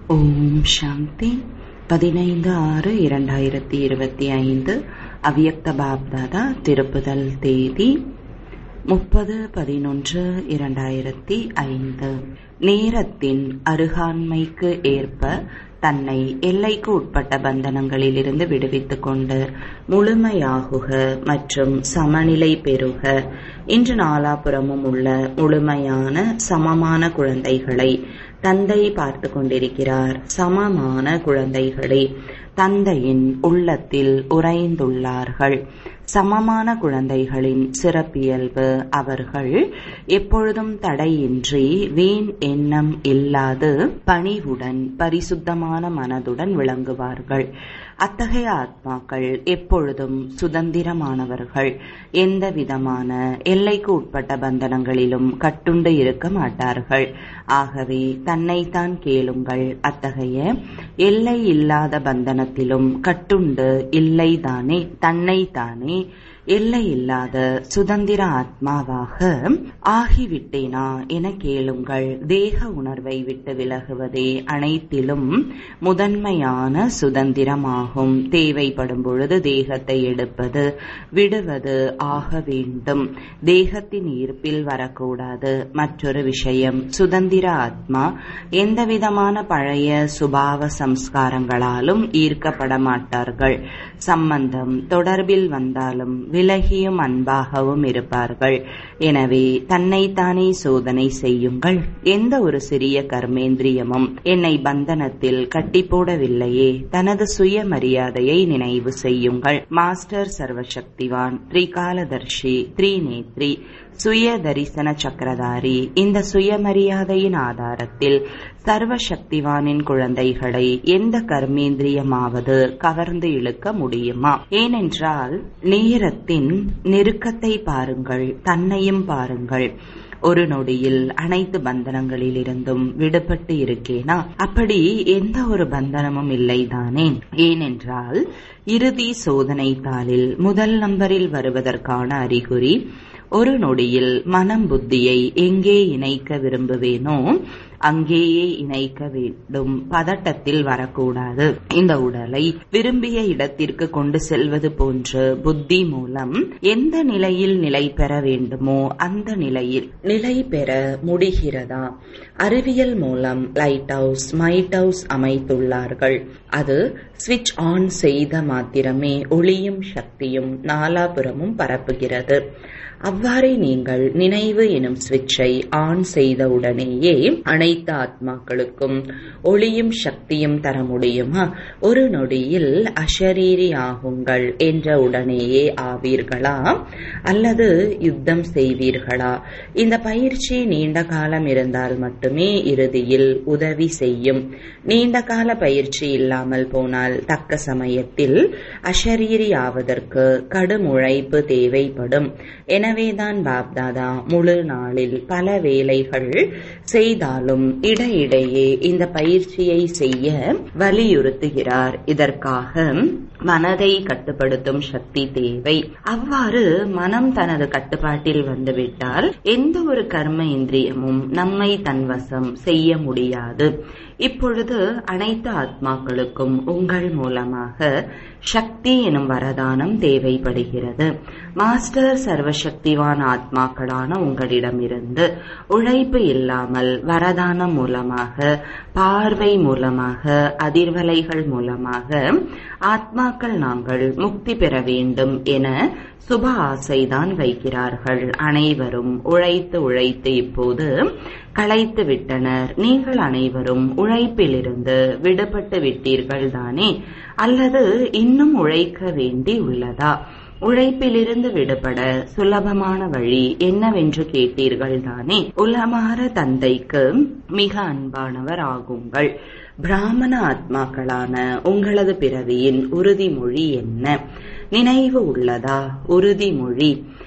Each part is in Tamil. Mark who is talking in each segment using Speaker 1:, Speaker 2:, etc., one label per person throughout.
Speaker 1: ஓம் சாந்தி பதினைந்து ஆறு இரண்டாயிரத்தி இருபத்தி ஐந்து அவ்யக்த பாப்தாதா திருப்புதல் தேதி முப்பது பதினொன்று இரண்டாயிரத்தி ஐந்து நேரத்தின் அருகாண்மைக்கு ஏற்ப தன்னை எல்லைக்கு உட்பட்ட பந்தனங்களிலிருந்து விடுவித்துக் கொண்டு முழுமையாகுக மற்றும் சமநிலை பெறுக இன்று நாலாபுறமும் உள்ள முழுமையான சமமான குழந்தைகளை தந்தை பார்த்து கொண்டிருக்கிறார் சமமான குழந்தைகளே தந்தையின் உள்ளத்தில் உறைந்துள்ளார்கள் சமமான குழந்தைகளின் சிறப்பியல்பு அவர்கள் எப்பொழுதும் தடையின்றி வீண் எண்ணம் இல்லாது பணிவுடன் பரிசுத்தமான மனதுடன் விளங்குவார்கள் அத்தகைய ஆத்மாக்கள் எப்பொழுதும் சுதந்திரமானவர்கள் எந்த விதமான எல்லைக்கு உட்பட்ட பந்தனங்களிலும் கட்டுண்டு இருக்க மாட்டார்கள் ஆகவே தன்னைத்தான் கேளுங்கள் அத்தகைய எல்லை இல்லாத பந்தனத்திலும் கட்டுண்டு இல்லைதானே தன்னைத்தானே எல்லை இல்லாத சுதந்திர ஆத்மாவாக ஆகிவிட்டேனா என கேளுங்கள் தேக உணர்வை விட்டு விலகுவதே அனைத்திலும் முதன்மையான சுதந்திரமாகும் தேவைப்படும் பொழுது தேகத்தை எடுப்பது விடுவது ஆக வேண்டும் தேகத்தின் ஈர்ப்பில் வரக்கூடாது மற்றொரு விஷயம் சுதந்திர ஆத்மா எந்தவிதமான பழைய சுபாவ சம்ஸ்காரங்களாலும் ஈர்க்கப்பட மாட்டார்கள் சம்பந்தம் தொடர்பில் வந்தாலும் விலகியும் அன்பாகவும் இருப்பார்கள் எனவே தன்னைத்தானே சோதனை செய்யுங்கள் எந்த ஒரு சிறிய கர்மேந்திரியமும் என்னை பந்தனத்தில் கட்டி போடவில்லையே தனது சுயமரியாதையை நினைவு செய்யுங்கள் மாஸ்டர் சர்வசக்திவான் திரிகாலதர்ஷி த்ரீநேத்ரி சுய தரிசன சக்கரதாரி இந்த சுயமரியாதையின் ஆதாரத்தில் சர்வசக்திவானின் குழந்தைகளை எந்த கர்மேந்திரியமாவது கவர்ந்து இழுக்க முடியுமா ஏனென்றால் நேரத்தின் நெருக்கத்தை பாருங்கள் தன்னையும் பாருங்கள் ஒரு நொடியில் அனைத்து பந்தனங்களிலிருந்தும் விடுபட்டு இருக்கேனா அப்படி எந்த ஒரு பந்தனமும் இல்லைதானே ஏனென்றால் இறுதி சோதனை தாளில் முதல் நம்பரில் வருவதற்கான அறிகுறி ஒரு நொடியில் மனம் புத்தியை எங்கே இணைக்க விரும்புவேனோ அங்கேயே இணைக்க வேண்டும் பதட்டத்தில் வரக்கூடாது இந்த உடலை விரும்பிய இடத்திற்கு கொண்டு செல்வது போன்று புத்தி மூலம் எந்த நிலையில் நிலை பெற வேண்டுமோ அந்த நிலையில் நிலை பெற முடிகிறதா அறிவியல் மூலம் லைட் ஹவுஸ் மைட் ஹவுஸ் அமைத்துள்ளார்கள் அது சுவிட்ச் ஆன் செய்த மாத்திரமே ஒளியும் சக்தியும் நாலாபுறமும் பரப்புகிறது அவ்வாறே நீங்கள் நினைவு எனும் சுவிட்சை ஆன் செய்தவுடனேயே அனைத்து ஆத்மாக்களுக்கும் ஒளியும் சக்தியும் தர முடியுமா ஒரு நொடியில் அஷரீரி ஆகுங்கள் என்ற உடனேயே ஆவீர்களா அல்லது யுத்தம் செய்வீர்களா இந்த பயிற்சி நீண்ட காலம் இருந்தால் மட்டுமே இறுதியில் உதவி செய்யும் நீண்ட கால பயிற்சி இல்லாமல் போனால் தக்க சமயத்தில் அஷரீரி ஆவதற்கு கடும் உழைப்பு தேவைப்படும் எனவேதான் பாப்தாதா முழு நாளில் பல வேலைகள் செய்தாலும் இடையிடையே இந்த பயிற்சியை செய்ய வலியுறுத்துகிறார் இதற்காக மனதை கட்டுப்படுத்தும் சக்தி தேவை அவ்வாறு மனம் தனது கட்டுப்பாட்டில் வந்துவிட்டால் எந்த ஒரு கர்ம இந்திரியமும் நம்மை தன்வசம் செய்ய முடியாது இப்பொழுது அனைத்து ஆத்மாக்களுக்கும் உங்கள் மூலமாக சக்தி எனும் வரதானம் தேவைப்படுகிறது மாஸ்டர் சர்வசக்திவான் ஆத்மாக்களான உங்களிடமிருந்து உழைப்பு இல்லாமல் வரதானம் மூலமாக பார்வை மூலமாக அதிர்வலைகள் மூலமாக ஆத்மாக்கள் நாங்கள் முக்தி பெற வேண்டும் என சுப ஆசைதான் வைக்கிறார்கள் அனைவரும் உழைத்து உழைத்து இப்போது களைத்து விட்டனர் நீங்கள் அனைவரும் உழைப்பிலிருந்து விடுபட்டு விட்டீர்கள் தானே அல்லது இன்னும் உழைக்க வேண்டி உள்ளதா உழைப்பிலிருந்து விடுபட சுலபமான வழி என்னவென்று கேட்டீர்கள் தானே உலமாற தந்தைக்கு மிக அன்பானவர் ஆகுங்கள் பிராமண ஆத்மாக்களான உங்களது பிறவியின் உறுதிமொழி என்ன நினைவு உள்ளதா உறுதிமொழி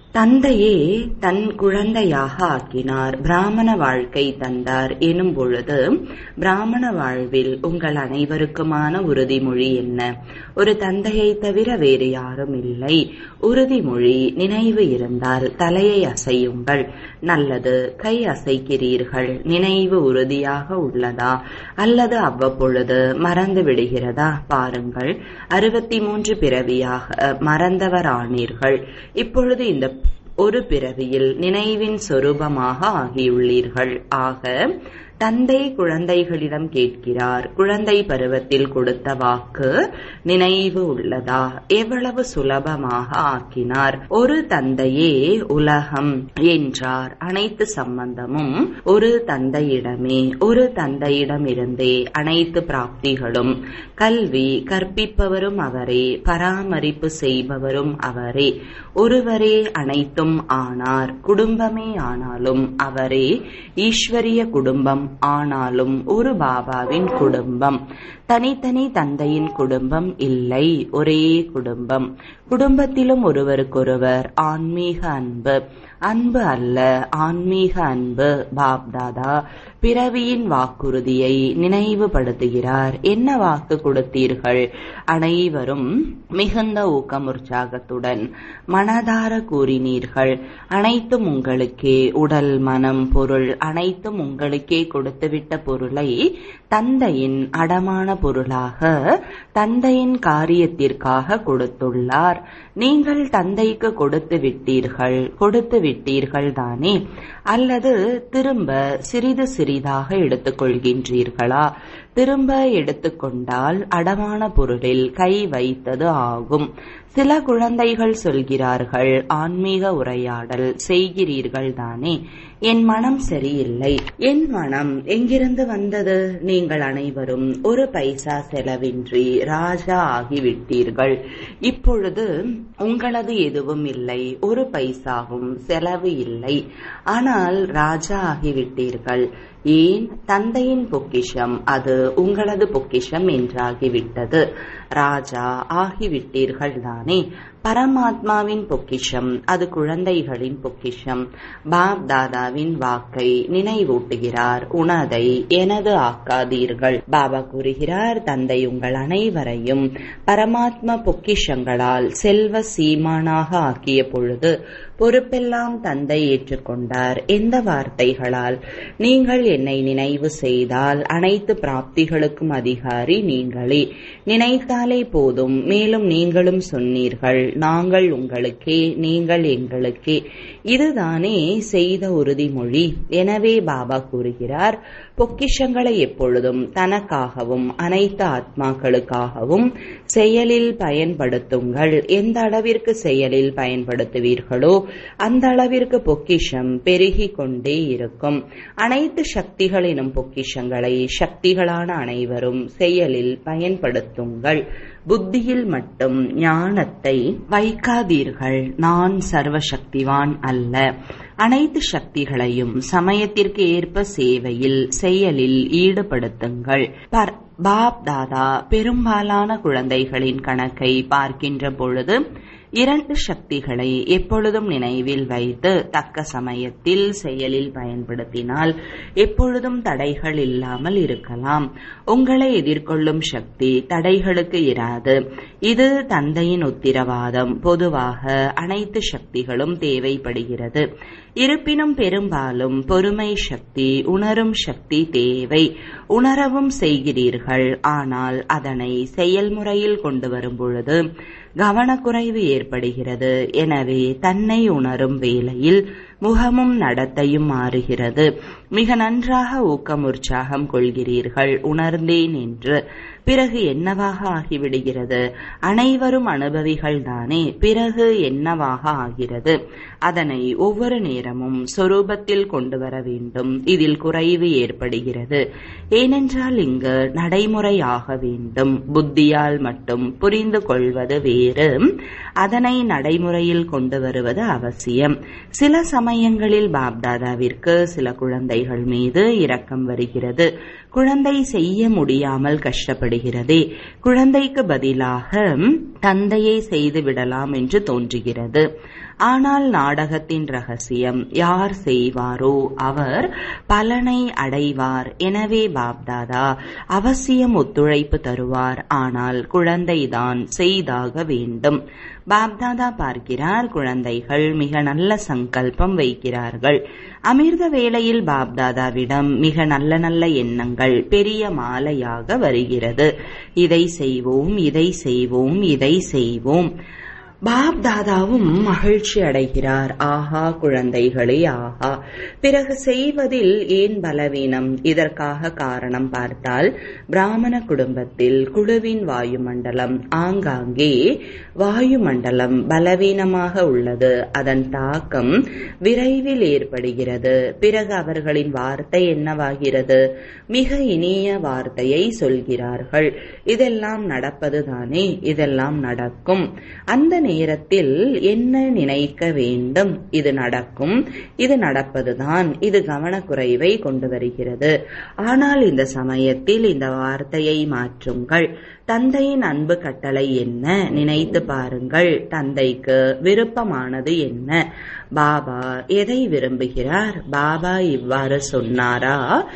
Speaker 1: தந்தையே தன் குழந்தையாக ஆக்கினார் பிராமண வாழ்க்கை தந்தார் எனும் பொழுது பிராமண வாழ்வில் உங்கள் அனைவருக்குமான உறுதிமொழி என்ன ஒரு தந்தையை தவிர வேறு யாரும் இல்லை உறுதிமொழி நினைவு இருந்தால் தலையை அசையுங்கள் நல்லது கை அசைக்கிறீர்கள் நினைவு உறுதியாக உள்ளதா அல்லது அவ்வப்பொழுது மறந்து விடுகிறதா பாருங்கள் அறுபத்தி மூன்று பிறவியாக மறந்தவர் ஆனீர்கள் இப்பொழுது இந்த ஒரு பிறவியில் நினைவின் சொரூபமாக ஆகியுள்ளீர்கள் ஆக தந்தை குழந்தைகளிடம் கேட்கிறார் குழந்தை பருவத்தில் கொடுத்த வாக்கு நினைவு உள்ளதா எவ்வளவு சுலபமாக ஆக்கினார் ஒரு தந்தையே உலகம் என்றார் அனைத்து சம்பந்தமும் ஒரு தந்தையிடமே ஒரு தந்தையிடமிருந்தே அனைத்து பிராப்திகளும் கல்வி கற்பிப்பவரும் அவரே பராமரிப்பு செய்பவரும் அவரே ஒருவரே அனைத்தும் ஆனார் குடும்பமே ஆனாலும் அவரே ஈஸ்வரிய குடும்பம் ஆனாலும் ஒரு பாபாவின் குடும்பம் தனித்தனி தந்தையின் குடும்பம் இல்லை ஒரே குடும்பம் குடும்பத்திலும் ஒருவருக்கொருவர் ஆன்மீக அன்பு அன்பு அல்ல ஆன்மீக அன்பு பாப்தாதா பிறவியின் வாக்குறுதியை நினைவுபடுத்துகிறார் என்ன வாக்கு கொடுத்தீர்கள் அனைவரும் மிகுந்த ஊக்கம் உற்சாகத்துடன் மனதார கூறினீர்கள் அனைத்தும் உங்களுக்கே உடல் மனம் பொருள் அனைத்தும் உங்களுக்கே கொடுத்துவிட்ட பொருளை தந்தையின் அடமான பொருளாக தந்தையின் காரியத்திற்காக கொடுத்துள்ளார் நீங்கள் தந்தைக்கு கொடுத்து விட்டீர்கள் கொடுத்து விட்டீர்கள் தானே அல்லது திரும்ப சிறிது சிறிதாக எடுத்துக்கொள்கின்றீர்களா திரும்ப எடுத்துக்கொண்டால் அடமான பொருளில் கை வைத்தது ஆகும் சில குழந்தைகள் சொல்கிறார்கள் ஆன்மீக உரையாடல் செய்கிறீர்கள் தானே என் மனம் சரியில்லை என் மனம் எங்கிருந்து வந்தது நீங்கள் அனைவரும் ஒரு பைசா செலவின்றி ராஜா ஆகிவிட்டீர்கள் இப்பொழுது உங்களது எதுவும் இல்லை ஒரு பைசாவும் செலவு இல்லை ஆனால் ராஜா ஆகிவிட்டீர்கள் ஏன் தந்தையின் பொக்கிஷம் அது உங்களது பொக்கிஷம் என்றாகிவிட்டது ராஜா ஆகிவிட்டீர்கள் தானே பரமாத்மாவின் பொக்கிஷம் அது குழந்தைகளின் பொக்கிஷம் பாப் தாதாவின் வாக்கை நினைவூட்டுகிறார் உனதை எனது ஆக்காதீர்கள் பாபா கூறுகிறார் தந்தை உங்கள் அனைவரையும் பரமாத்மா பொக்கிஷங்களால் செல்வ சீமானாக ஆக்கிய பொழுது பொறுப்பெல்லாம் தந்தை ஏற்றுக்கொண்டார் எந்த வார்த்தைகளால் நீங்கள் என்னை நினைவு செய்தால் அனைத்து பிராப்திகளுக்கும் அதிகாரி நீங்களே நினைத்தாலே போதும் மேலும் நீங்களும் சொன்னீர்கள் நாங்கள் உங்களுக்கே நீங்கள் எங்களுக்கே இதுதானே செய்த உறுதிமொழி எனவே பாபா கூறுகிறார் பொக்கிஷங்களை எப்பொழுதும் தனக்காகவும் அனைத்து ஆத்மாக்களுக்காகவும் செயலில் பயன்படுத்துங்கள் எந்த அளவிற்கு செயலில் பயன்படுத்துவீர்களோ அந்த அளவிற்கு பொக்கிஷம் பெருகிக் கொண்டே இருக்கும் அனைத்து சக்திகளினும் பொக்கிஷங்களை சக்திகளான அனைவரும் செயலில் பயன்படுத்துங்கள் புத்தியில் மட்டும் ஞானத்தை வைக்காதீர்கள் நான் சர்வசக்திவான் அல்ல அனைத்து சக்திகளையும் சமயத்திற்கு ஏற்ப சேவையில் செயலில் ஈடுபடுத்துங்கள் பாப் தாதா பெரும்பாலான குழந்தைகளின் கணக்கை பார்க்கின்ற பொழுது இரண்டு சக்திகளை எப்பொழுதும் நினைவில் வைத்து தக்க சமயத்தில் செயலில் பயன்படுத்தினால் எப்பொழுதும் தடைகள் இல்லாமல் இருக்கலாம் உங்களை எதிர்கொள்ளும் சக்தி தடைகளுக்கு இராது இது தந்தையின் உத்திரவாதம் பொதுவாக அனைத்து சக்திகளும் தேவைப்படுகிறது இருப்பினும் பெரும்பாலும் பொறுமை சக்தி உணரும் சக்தி தேவை உணரவும் செய்கிறீர்கள் ஆனால் அதனை செயல்முறையில் கொண்டு வரும் பொழுது கவனக்குறைவு ஏற்படுகிறது எனவே தன்னை உணரும் வேளையில் முகமும் நடத்தையும் மாறுகிறது மிக நன்றாக ஊக்கம் உற்சாகம் கொள்கிறீர்கள் உணர்ந்தேன் என்று பிறகு என்னவாக ஆகிவிடுகிறது அனைவரும் அனுபவிகள் தானே பிறகு என்னவாக ஆகிறது அதனை ஒவ்வொரு நேரமும் சொரூபத்தில் கொண்டு வர வேண்டும் இதில் குறைவு ஏற்படுகிறது ஏனென்றால் இங்கு நடைமுறையாக வேண்டும் புத்தியால் மட்டும் புரிந்து கொள்வது வேறு அதனை நடைமுறையில் கொண்டு வருவது அவசியம் சில சமயம் சமயங்களில் பாப்தாதாவிற்கு சில குழந்தைகள் மீது இரக்கம் வருகிறது குழந்தை செய்ய முடியாமல் கஷ்டப்படுகிறதே குழந்தைக்கு பதிலாக தந்தையை செய்து விடலாம் என்று தோன்றுகிறது ஆனால் நாடகத்தின் ரகசியம் யார் செய்வாரோ அவர் பலனை அடைவார் எனவே பாப்தாதா அவசியம் ஒத்துழைப்பு தருவார் ஆனால் குழந்தைதான் செய்தாக வேண்டும் பாப்தாதா பார்க்கிறார் குழந்தைகள் மிக நல்ல சங்கல்பம் வைக்கிறார்கள் அமிர்த வேளையில் பாப்தாதாவிடம் மிக நல்ல நல்ல எண்ணங்கள் பெரிய மாலையாக வருகிறது இதை செய்வோம் இதை செய்வோம் இதை செய்வோம் பாப் தாதாவும் மகிழ்ச்சி அடைகிறார் ஆஹா குழந்தைகளே ஆஹா பிறகு செய்வதில் ஏன் பலவீனம் இதற்காக காரணம் பார்த்தால் பிராமண குடும்பத்தில் குழுவின் வாயுமண்டலம் ஆங்காங்கே வாயுமண்டலம் பலவீனமாக உள்ளது அதன் தாக்கம் விரைவில் ஏற்படுகிறது பிறகு அவர்களின் வார்த்தை என்னவாகிறது மிக இனிய வார்த்தையை சொல்கிறார்கள் இதெல்லாம் நடப்பதுதானே இதெல்லாம் நடக்கும் அந்த நேரத்தில் என்ன நினைக்க வேண்டும் இது நடக்கும் இது நடப்பதுதான் இது கவனக்குறைவை கொண்டு வருகிறது ஆனால் இந்த சமயத்தில் இந்த வார்த்தையை மாற்றுங்கள் தந்தையின் அன்பு கட்டளை என்ன நினைத்து பாருங்கள் தந்தைக்கு விருப்பமானது என்ன பாபா எதை விரும்புகிறார் பாபா இவ்வாறு சொன்னாரா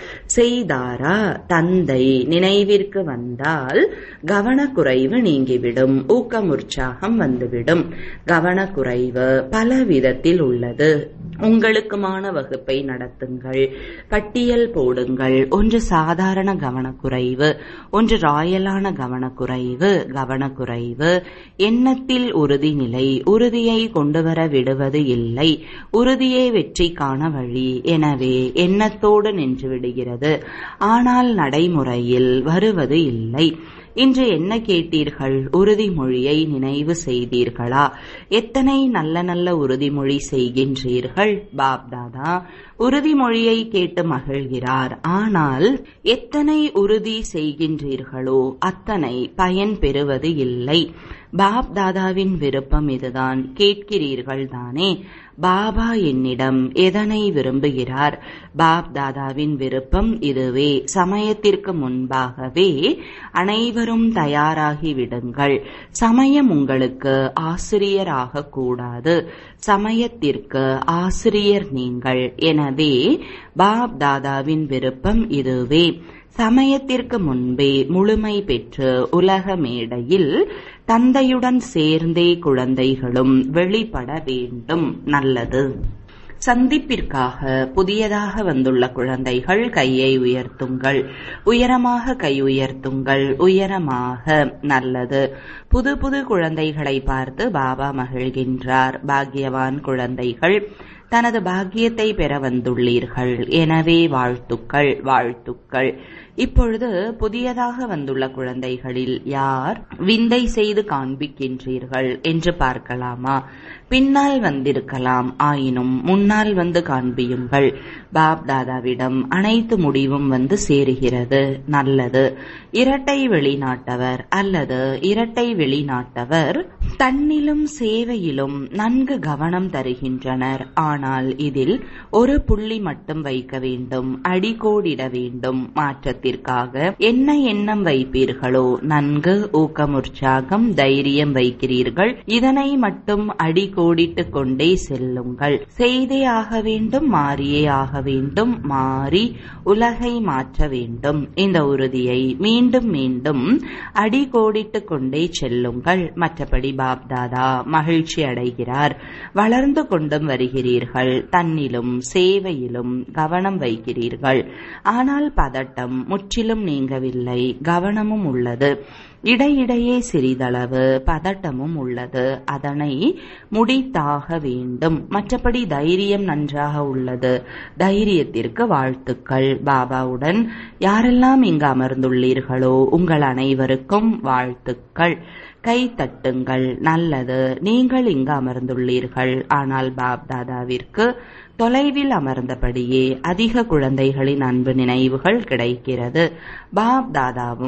Speaker 1: செய்தாரா தந்தை நினைவிற்கு வந்தால் கவனக்குறைவு நீங்கிவிடும் ஊக்கம் உற்சாகம் வந்துவிடும் கவனக்குறைவு பல விதத்தில் உள்ளது உங்களுக்குமான வகுப்பை நடத்துங்கள் பட்டியல் போடுங்கள் ஒன்று சாதாரண கவனக்குறைவு ஒன்று ராயலான கவனக்குறைவு கவனக்குறைவு எண்ணத்தில் உறுதிநிலை உறுதியை கொண்டுவர விடுவது இல்லை உறுதியே வெற்றிக்கான வழி எனவே எண்ணத்தோடு நின்று விடுகிறது ஆனால் நடைமுறையில் வருவது இல்லை இன்று என்ன கேட்டீர்கள் உறுதிமொழியை நினைவு செய்தீர்களா எத்தனை நல்ல நல்ல உறுதிமொழி செய்கின்றீர்கள் பாப்தாதா உறுதிமொழியை கேட்டு மகிழ்கிறார் ஆனால் எத்தனை உறுதி செய்கின்றீர்களோ அத்தனை பயன் பெறுவது இல்லை பாப் தாதாவின் விருப்பம் இதுதான் கேட்கிறீர்கள் தானே பாபா என்னிடம் எதனை விரும்புகிறார் பாப் தாதாவின் விருப்பம் இதுவே சமயத்திற்கு முன்பாகவே அனைவரும் தயாராகி விடுங்கள் சமயம் உங்களுக்கு ஆசிரியராக கூடாது சமயத்திற்கு ஆசிரியர் நீங்கள் எனவே பாப் தாதாவின் விருப்பம் இதுவே சமயத்திற்கு முன்பே முழுமை பெற்று உலக மேடையில் தந்தையுடன் சேர்ந்தே குழந்தைகளும் வெளிப்பட வேண்டும் நல்லது சந்திப்பிற்காக புதியதாக வந்துள்ள குழந்தைகள் கையை உயர்த்துங்கள் உயரமாக கை உயர்த்துங்கள் உயரமாக நல்லது புது புது குழந்தைகளை பார்த்து பாபா மகிழ்கின்றார் பாக்யவான் குழந்தைகள் தனது பாக்கியத்தை பெற வந்துள்ளீர்கள் எனவே வாழ்த்துக்கள் வாழ்த்துக்கள் இப்பொழுது புதியதாக வந்துள்ள குழந்தைகளில் யார் விந்தை செய்து காண்பிக்கின்றீர்கள் என்று பார்க்கலாமா பின்னால் வந்திருக்கலாம் ஆயினும் முன்னால் வந்து காண்பியுங்கள் பாப் தாதாவிடம் அனைத்து முடிவும் வந்து சேருகிறது நல்லது இரட்டை வெளிநாட்டவர் அல்லது இரட்டை வெளிநாட்டவர் தன்னிலும் சேவையிலும் நன்கு கவனம் தருகின்றனர் ஆனால் இதில் ஒரு புள்ளி மட்டும் வைக்க வேண்டும் அடிக்கோடிட வேண்டும் மாற்றத்திற்காக என்ன எண்ணம் வைப்பீர்களோ நன்கு ஊக்கம் உற்சாகம் தைரியம் வைக்கிறீர்கள் இதனை மட்டும் அடிக்கோடிட்டுக் கொண்டே செல்லுங்கள் செய்தே ஆக வேண்டும் மாறியே ஆக வேண்டும் மாறி உலகை மாற்ற வேண்டும் இந்த உறுதியை மீண்டும் மீண்டும் அடிக்கோடிட்டுக் கொண்டே செல்லுங்கள் மற்றபடி பாப்தாதா மகிழ்ச்சி அடைகிறார் வளர்ந்து கொண்டும் வருகிறீர்கள் தன்னிலும் சேவையிலும் கவனம் வைக்கிறீர்கள் ஆனால் பதட்டம் முற்றிலும் நீங்கவில்லை கவனமும் உள்ளது இடையிடையே சிறிதளவு பதட்டமும் உள்ளது அதனை முடித்தாக வேண்டும் மற்றபடி தைரியம் நன்றாக உள்ளது தைரியத்திற்கு வாழ்த்துக்கள் பாபாவுடன் யாரெல்லாம் இங்கு அமர்ந்துள்ளீர்களோ உங்கள் அனைவருக்கும் வாழ்த்துக்கள் கை தட்டுங்கள் நல்லது நீங்கள் இங்கு அமர்ந்துள்ளீர்கள் ஆனால் பாப் தாதாவிற்கு தொலைவில் அமர்ந்தபடியே அதிக குழந்தைகளின் அன்பு நினைவுகள் கிடைக்கிறது பாப் தாதாவும்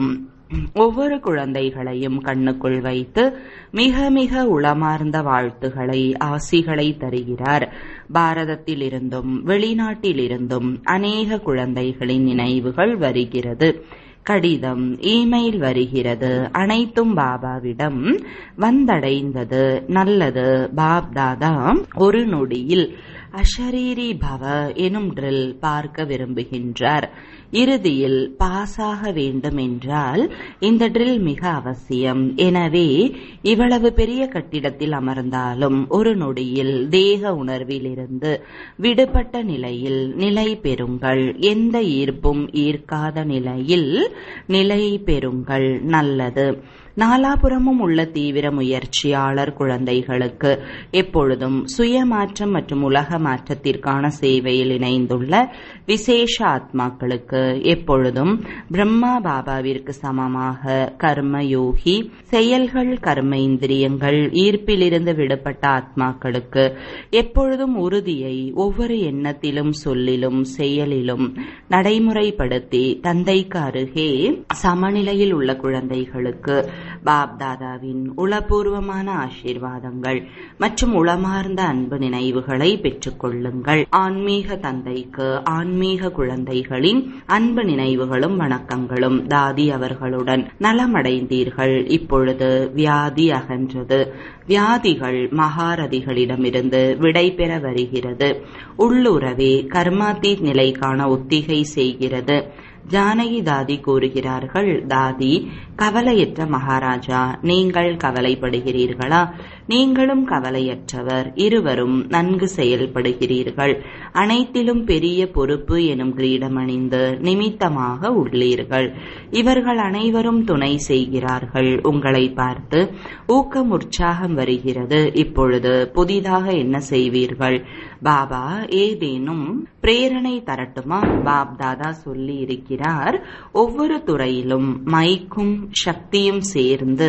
Speaker 1: ஒவ்வொரு குழந்தைகளையும் கண்ணுக்குள் வைத்து மிக மிக உளமார்ந்த வாழ்த்துகளை ஆசிகளை தருகிறார் பாரதத்தில் இருந்தும் வெளிநாட்டில் இருந்தும் அநேக குழந்தைகளின் நினைவுகள் வருகிறது கடிதம் இமெயில் வருகிறது அனைத்தும் பாபாவிடம் வந்தடைந்தது நல்லது பாப் தாதா ஒரு நொடியில் அஷரீரி பவ எனும் ட்ரில் பார்க்க விரும்புகின்றார் இறுதியில் பாஸ் ஆக வேண்டும் என்றால் இந்த ட்ரில் மிக அவசியம் எனவே இவ்வளவு பெரிய கட்டிடத்தில் அமர்ந்தாலும் ஒரு நொடியில் தேக உணர்விலிருந்து விடுபட்ட நிலையில் நிலை பெறுங்கள் எந்த ஈர்ப்பும் ஈர்க்காத நிலையில் நிலை பெறுங்கள் நல்லது நாலாபுறமும் உள்ள தீவிர முயற்சியாளர் குழந்தைகளுக்கு எப்பொழுதும் சுய மாற்றம் மற்றும் உலக மாற்றத்திற்கான சேவையில் இணைந்துள்ள விசேஷ ஆத்மாக்களுக்கு எப்பொழுதும் பிரம்மா பாபாவிற்கு சமமாக கர்ம யோகி செயல்கள் கர்ம இந்திரியங்கள் ஈர்ப்பிலிருந்து விடுபட்ட ஆத்மாக்களுக்கு எப்பொழுதும் உறுதியை ஒவ்வொரு எண்ணத்திலும் சொல்லிலும் செயலிலும் நடைமுறைப்படுத்தி தந்தைக்கு அருகே சமநிலையில் உள்ள குழந்தைகளுக்கு பாப் தாதாவின் உளபூர்வமான ஆசீர்வாதங்கள் மற்றும் உளமார்ந்த அன்பு நினைவுகளை பெற்றுக் கொள்ளுங்கள் ஆன்மீக தந்தைக்கு ஆன்மீக குழந்தைகளின் அன்பு நினைவுகளும் வணக்கங்களும் தாதி அவர்களுடன் நலமடைந்தீர்கள் இப்பொழுது வியாதி அகன்றது வியாதிகள் மகாரதிகளிடமிருந்து விடை பெற வருகிறது உள்ளுறவே கர்மாத்தீத் நிலைக்கான ஒத்திகை செய்கிறது ஜானகி தாதி கூறுகிறார்கள் தாதி கவலையற்ற மகாராஜா நீங்கள் கவலைப்படுகிறீர்களா நீங்களும் கவலையற்றவர் இருவரும் நன்கு செயல்படுகிறீர்கள் அனைத்திலும் பெரிய பொறுப்பு எனும் கிரீடம் அணிந்து நிமித்தமாக உள்ளீர்கள் இவர்கள் அனைவரும் துணை செய்கிறார்கள் உங்களை பார்த்து ஊக்கம் உற்சாகம் வருகிறது இப்பொழுது புதிதாக என்ன செய்வீர்கள் பாபா ஏதேனும் பிரேரணை தரட்டுமா பாப் தாதா சொல்லி இருக்கிறார் ஒவ்வொரு துறையிலும் மைக்கும் சக்தியும் சேர்ந்து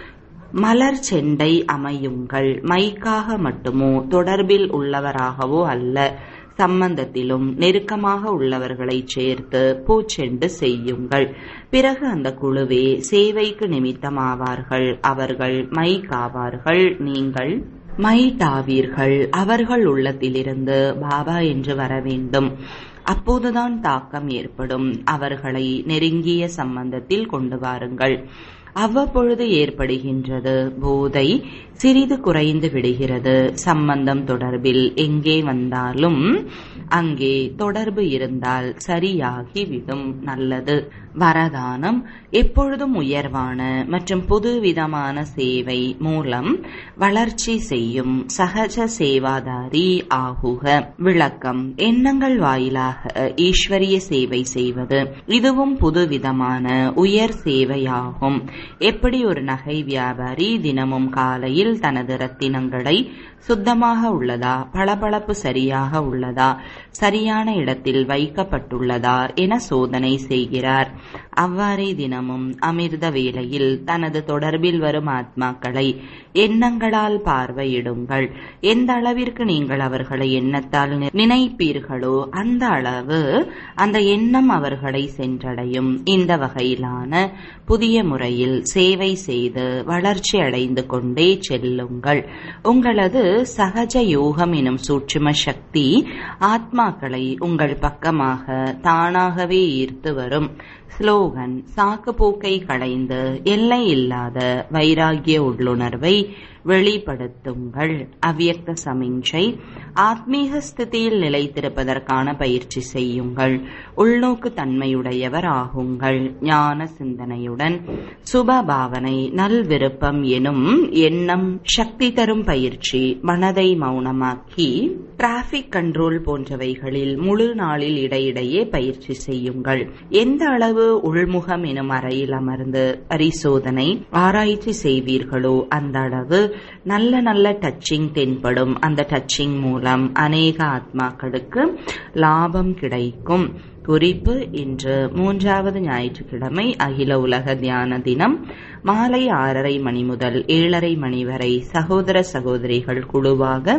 Speaker 1: மலர் செண்டை அமையுங்கள் மைக்காக மட்டுமோ தொடர்பில் உள்ளவராகவோ அல்ல சம்பந்தத்திலும் நெருக்கமாக உள்ளவர்களை சேர்த்து பூச்செண்டு செய்யுங்கள் பிறகு அந்த குழுவே சேவைக்கு நிமித்தமாவார்கள் அவர்கள் மைக்காவார்கள் நீங்கள் மைட்டாவீர்கள் அவர்கள் உள்ளத்திலிருந்து பாபா என்று வர வேண்டும் அப்போதுதான் தாக்கம் ஏற்படும் அவர்களை நெருங்கிய சம்பந்தத்தில் கொண்டு வாருங்கள் அவ்வப்பொழுது ஏற்படுகின்றது போதை சிறிது குறைந்து விடுகிறது சம்பந்தம் தொடர்பில் எங்கே வந்தாலும் அங்கே தொடர்பு இருந்தால் சரியாகிவிடும் நல்லது வரதானம் எப்பொழுதும் உயர்வான மற்றும் புதுவிதமான சேவை மூலம் வளர்ச்சி செய்யும் சகஜ சேவாதாரி ஆகுக விளக்கம் எண்ணங்கள் வாயிலாக ஈஸ்வரிய சேவை செய்வது இதுவும் புதுவிதமான உயர் சேவையாகும் எப்படி ஒரு நகை வியாபாரி தினமும் காலையில் தனது ரத்தினங்களை சுத்தமாக உள்ளதா பளபளப்பு சரியாக உள்ளதா சரியான இடத்தில் வைக்கப்பட்டுள்ளதா என சோதனை செய்கிறார் அவ்வாறே தினமும் அமிர்த வேளையில் தனது தொடர்பில் வரும் ஆத்மாக்களை எண்ணங்களால் பார்வையிடுங்கள் எந்த அளவிற்கு நீங்கள் அவர்களை எண்ணத்தால் நினைப்பீர்களோ அந்த அளவு அந்த எண்ணம் அவர்களை சென்றடையும் இந்த வகையிலான புதிய முறையில் சேவை செய்து வளர்ச்சி அடைந்து கொண்டே செல்லுங்கள் உங்களது சகஜ யோகம் எனும் சூட்சும சக்தி ஆத்மாக்களை உங்கள் பக்கமாக தானாகவே ஈர்த்து வரும் ஸ்லோகன் சாக்கு போக்கை களைந்து எல்லை இல்லாத வைராகிய உள்ளுணர்வை வெளிப்படுத்துங்கள் அவ்வியக்த சமிஞ்சை ஆத்மீக ஸ்திதியில் நிலைத்திருப்பதற்கான பயிற்சி செய்யுங்கள் உள்நோக்கு தன்மையுடையவர் ஆகுங்கள் ஞான சிந்தனையுடன் சுப பாவனை நல் விருப்பம் எனும் எண்ணம் சக்தி தரும் பயிற்சி மனதை மௌனமாக்கி டிராபிக் கண்ட்ரோல் போன்றவைகளில் முழு நாளில் இடையிடையே பயிற்சி செய்யுங்கள் எந்த அளவு உள்முகம் எனும் அறையில் அமர்ந்து பரிசோதனை ஆராய்ச்சி செய்வீர்களோ அந்த அளவு நல்ல நல்ல டச்சிங் தென்படும் அந்த டச்சிங் மூலம் அநேக ஆத்மாக்களுக்கு லாபம் கிடைக்கும் குறிப்பு இன்று மூன்றாவது ஞாயிற்றுக்கிழமை அகில உலக தியான தினம் மாலை ஆறரை மணி முதல் ஏழரை மணி வரை சகோதர சகோதரிகள் குழுவாக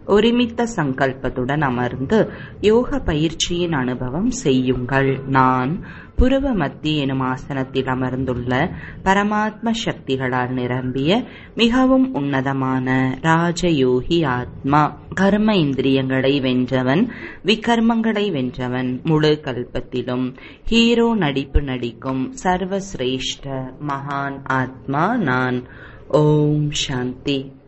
Speaker 1: ஒருமித்த சங்கல்பத்துடன் அமர்ந்து யோக பயிற்சியின் அனுபவம் செய்யுங்கள் நான் புருவ மத்திய எனும் ஆசனத்தில் அமர்ந்துள்ள பரமாத்ம சக்திகளால் நிரம்பிய மிகவும் உன்னதமான ராஜயோகி ஆத்மா கர்ம இந்திரியங்களை வென்றவன் விகர்மங்களை வென்றவன் முழு கல்பத்திலும் ஹீரோ நடிப்பு நடிக்கும் சர்வசிரேஷ்ட மகான் ஆத்மா நான் ஓம் சாந்தி